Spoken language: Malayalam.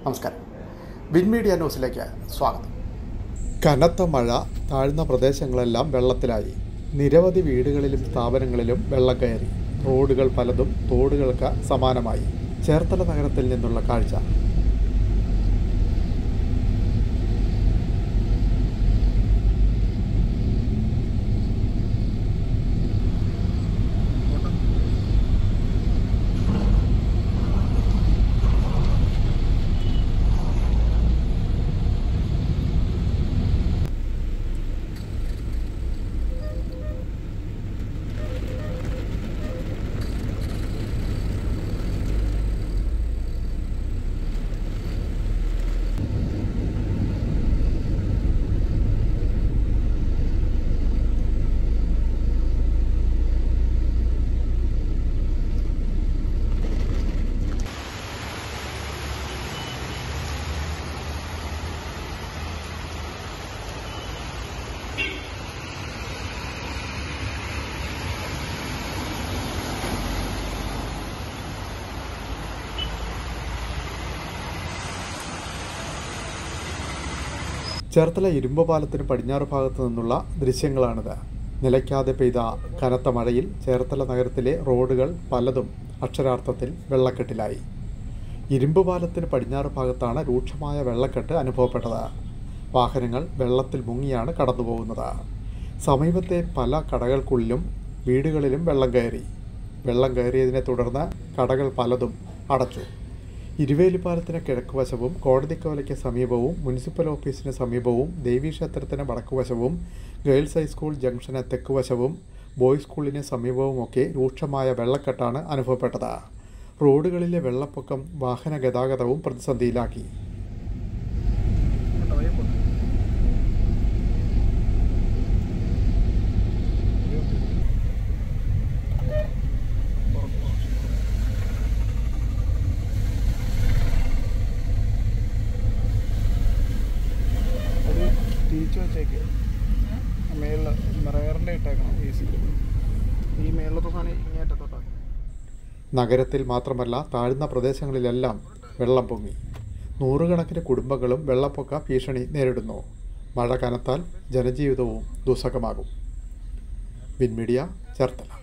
നമസ്കാരം വിൻ മീഡിയ ന്യൂസിലേക്ക് സ്വാഗതം കനത്ത മഴ താഴ്ന്ന പ്രദേശങ്ങളെല്ലാം വെള്ളത്തിലായി നിരവധി വീടുകളിലും സ്ഥാപനങ്ങളിലും വെള്ളം കയറി റോഡുകൾ പലതും തോടുകൾക്ക് സമാനമായി ചേർത്തല നഗരത്തിൽ നിന്നുള്ള കാഴ്ച ചേർത്തല ഇരുമ്പ് പാലത്തിന് പടിഞ്ഞാറ് ഭാഗത്തു നിന്നുള്ള ദൃശ്യങ്ങളാണിത് നിലയ്ക്കാതെ പെയ്ത കനത്ത മഴയിൽ ചേർത്തല നഗരത്തിലെ റോഡുകൾ പലതും അക്ഷരാർത്ഥത്തിൽ വെള്ളക്കെട്ടിലായി ഇരുമ്പ് പാലത്തിന് പടിഞ്ഞാറ് ഭാഗത്താണ് രൂക്ഷമായ വെള്ളക്കെട്ട് അനുഭവപ്പെട്ടത് വാഹനങ്ങൾ വെള്ളത്തിൽ മുങ്ങിയാണ് കടന്നുപോകുന്നത് സമീപത്തെ പല കടകൾക്കുള്ളിലും വീടുകളിലും വെള്ളം കയറി വെള്ളം കയറിയതിനെ തുടർന്ന് കടകൾ പലതും അടച്ചു ഇരുവേലിപ്പാലത്തിന് കിഴക്കുവശവും കോടതിക്കവലയ്ക്ക് സമീപവും മുനിസിപ്പൽ ഓഫീസിന് സമീപവും ദേവീക്ഷേത്രത്തിന് വടക്കുവശവും ഗേൾസ് ഹൈസ്കൂൾ ജംഗ്ഷന് തെക്കുവശവും ബോയ്സ് സ്കൂളിന് സമീപവുമൊക്കെ രൂക്ഷമായ വെള്ളക്കെട്ടാണ് അനുഭവപ്പെട്ടത് റോഡുകളിലെ വെള്ളപ്പൊക്കം വാഹന ഗതാഗതവും പ്രതിസന്ധിയിലാക്കി ഒരു തിരിച്ചു വെച്ചേക്ക് മേളിൽ മിററിൻ്റെ ഇട്ടേക്കണം എ സി ഈ മേളിലത്തെ സാധനം ഇങ്ങേറ്റത്തോട്ടാക്കും നഗരത്തിൽ മാത്രമല്ല താഴ്ന്ന പ്രദേശങ്ങളിലെല്ലാം വെള്ളം പൊങ്ങി നൂറുകണക്കിന് കുടുംബങ്ങളും വെള്ളപ്പൊക്ക ഭീഷണി നേരിടുന്നു മഴ കനത്താൽ ജനജീവിതവും ദുസ്സഹമാകും വിൻമീഡിയ ചേർത്തല